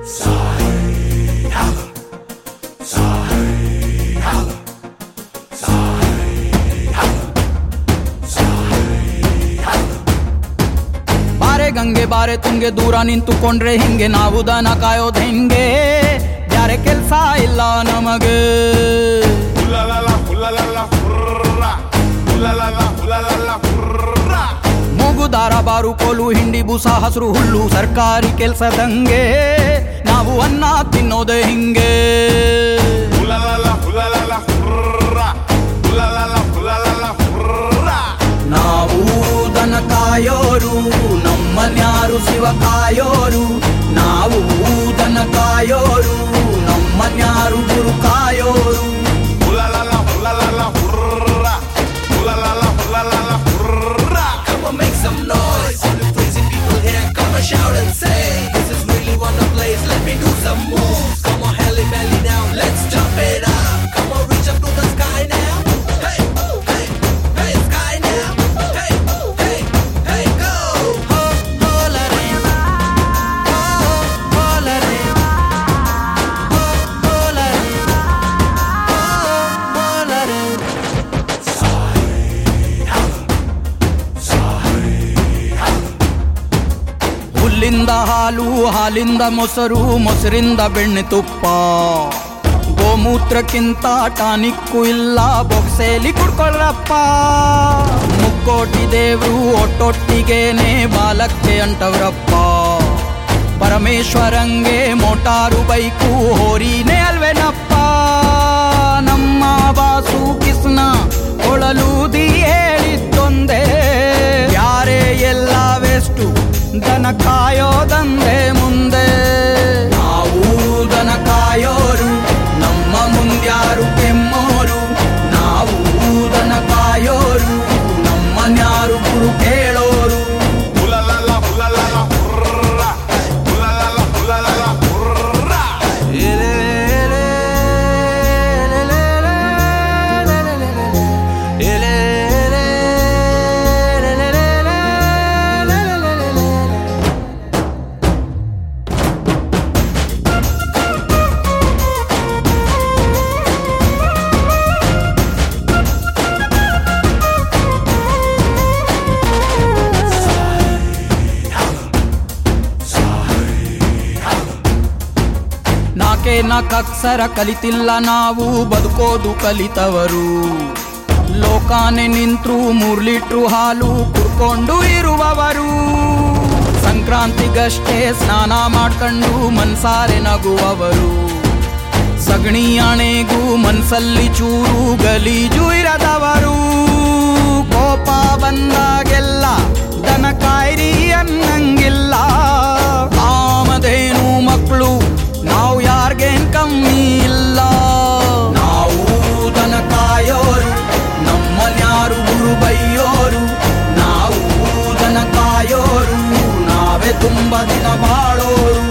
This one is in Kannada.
ಬಾರೆ ಗಂಗೆ ಬಾರೆ ತುಂಗೆ ದೂರ ನಿಂತುಕೊಂಡ್ರೆ ಹಿಂಗೆ ನಾವು ದನ ಕಾಯೋದ್ ಹೆಂಗೆ ಬ್ಯಾರೆ ಕೆಲ್ಸ ಇಲ್ಲ ನಮಗೆ Ooh la la, ooh la la la, hurra. Ooh la la la, ooh la la la, hurra. ಮೂಗುದಾರ ಬಾರು ಕೋಲು ಹಿಂಡಿ ಬೂಸ ಹಸಿರು ಹುಲ್ಲು ಸರ್ಕಾರಿ ಕೆಲ್ಸದಂಗೆ ನಾವು ಅನ್ನ ತಿನ್ನೋದೆ ಹಿಂಗೆ Ooh la la la, ooh la la la, hurra. Ooh la la la, ooh la la la, hurra. ನಾವು ದನ ಕಾಯೋರು ನಮ್ಮನ್ಯಾರು ಶಿವ ಕಾಯೋರು ನಾವು ದನ ಕಾಯೋರು ನಮ್ಮನ್ಯಾರು ಗುರು ಕಾಯೋರು Ooh la la la, ooh la la la, hurra. Ooh la la la, ooh la la la, hurra. Come on, make some noise. All the crazy people here, come and shout and say, This is really one of place. Let me do some moves. Come on, Halle belly down, let's jump it up. Come on, reach up to the sky now. Hey, hey, hey, sky now. Hey, hey, hey, go. Ho, ho, la, re. Ho, ho, la, re. Ho, ho, la, re. Ho, ho, la, re. ಹುಲ್ಲಿಂದ ಹಾಲು ಹಾಲಿಂದ ಮೊಸರು ಮೊಸರಿಂದ ಬೆಣ್ಣೆ ತುಪ್ಪ ಗೋಮೂತ್ರಕ್ಕಿಂತ ಟಾನಿಕ್ಕು ಇಲ್ಲ ಬೊಕ್ಸೇಲಿ ಕುಡ್ಕೊಳ್ರಪ್ಪ ಮುಕ್ಕೋಟಿ ದೇವ್ರು ಒಟ್ಟೊಟ್ಟಿಗೇನೆ ಬಾಲಕ್ಕೆ ಅಂಟವ್ರಪ್ಪ ಪರಮೇಶ್ವರಂಗೆ ಮೋಟಾರು ಬೈಕು ಹೋರಿನೇ ಅಲ್ವೇನಪ್ಪ ನಮ್ಮ ಬಾಸು ಕಿಸ್ನ ಕೊಳಲೂದಿ ಹೇಳಿದ್ದೊಂದೇ ಯಾರೇ ಎಲ್ಲ ವೆಸ್ಟು ದನ ಕಾಯೋದಂದೆ ಮುಂದೆ ನಾವು ದನ ಕಾಯೋರು ನಮ್ಮ ಮುಂದ್ಯಾರು ಕೆಮ್ಮೋರು ನಾವು ದನ ಕಾಯೋರು ನಮ್ಮನ್ಯಾರು ಗುರು ಕೇಳೋರು Ooh la la la, ooh la la la, hurra. Ooh la la la, ooh la la la, hurra. ನಾಕೆ ನಾಕಕ್ಷರ ಕಲಿತಿಲ್ಲ ನಾವು ಬದುಕೋದು ಕಲಿತವರು ಲೋಕಾನೆ ನಿಂತ್ರು ಮೂರ್ ಲೀಟ್ರು ಹಾಲು ಕುಡ್ಕೊಂಡು ಇರುವವರು ಸಂಕ್ರಾಂತಿಗಷ್ಟೇ ಸ್ನಾನ ಮಾಡ್ಕೊಂಡು ಮನ್ಸಾರೆ ನಗುವವರು ಸಗಣಿ ಅಣೆಗೂ ಮನ್ಸಲ್ಲಿ ಚೂರು ಗಲೀಜು ಇರದವರು ಕೋಪ ಬಂದಾಗೆಲ್ಲ ದನ ಕಾಯ್ರಿ ಅನ್ನಂಗಿಲ್ಲ ಕಾಮಧೇನು ಮಕ್ಕಳು ನಾವು ಯಾರ್ಗೇನ್ ಕಮ್ಮಿ ಇಲ್ಲ ನಾವು ದನ ಕಾಯೋರು ನಮ್ಮನ್ಯಾರು ಗುರು ಬೈಯೋರು ನಾವು ದನ ಕಾಯೋರು ನಾವೇ ತುಂಬ ದಿನ ಬಾಳೋರು